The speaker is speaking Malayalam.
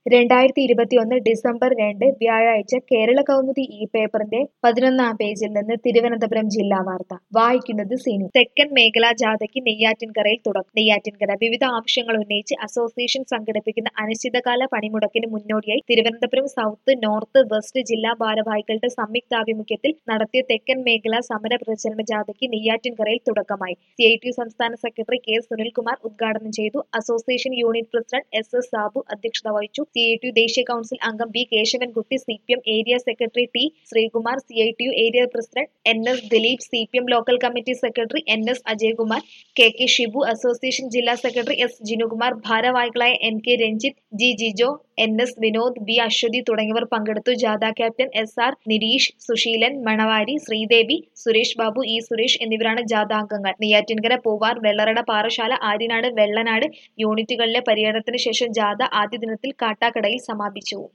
രണ്ടായിരത്തി ഇരുപത്തിയൊന്ന് ഡിസംബർ രണ്ട് വ്യാഴാഴ്ച കേരള കൗമുദി ഈ പേപ്പറിന്റെ പതിനൊന്നാം പേജിൽ നിന്ന് തിരുവനന്തപുരം ജില്ലാ വാർത്ത വായിക്കുന്നത് സിനി തെക്കൻ മേഖലാ ജാഥയ്ക്ക് നെയ്യാറ്റിൻകരയിൽ തുടക്കം നെയ്യാറ്റിൻകര വിവിധ ആവശ്യങ്ങൾ ഉന്നയിച്ച് അസോസിയേഷൻ സംഘടിപ്പിക്കുന്ന അനിശ്ചിതകാല പണിമുടക്കിന് മുന്നോടിയായി തിരുവനന്തപുരം സൗത്ത് നോർത്ത് വെസ്റ്റ് ജില്ലാ ഭാരവാഹികളുടെ സംയുക്താഭിമുഖ്യത്തിൽ നടത്തിയ തെക്കൻ മേഖലാ സമര പ്രചരണ ജാഥയ്ക്ക് നെയ്യാറ്റിൻകരയിൽ തുടക്കമായി സി ഐ ടി സംസ്ഥാന സെക്രട്ടറി കെ സുനിൽകുമാർ ഉദ്ഘാടനം ചെയ്തു association unit president S S Sabu അധ്യക്ഷത വഹിച്ചു സി ഐ ടി യു ദേശീയ കൗൺസിൽ അംഗം B Kesavankutty C P M area secretary T Sreekumar C I T U area president N S Dileep C P M local committee secretary N S Ajayakumar K K Shibu association ജില്ലാ സെക്രട്ടറി എസ് ജിനുകുമാർ ഭാരവാഹികളായ N K Ranjith G Jijo N S Vinod B Aswathy തുടങ്ങിയവർ പങ്കെടുത്തു ജാഥ captain S R Nireesh Susheelan Manavari Sreedevi Suresh Babu E Suresh എന്നിവരാണ് ജാഥാംഗങ്ങൾ നെയ്യാറ്റിൻകര പൂവാർ വെള്ളറട പാറശാല ആര്യനാട് വെള്ളനാട് യൂണിറ്റുകളിലെ പര്യടനത്തിന് ശേഷം ജാഥ ആദ്യ ദിനത്തിൽ കാട്ടാക്കടയിൽ സമാപിച്ചു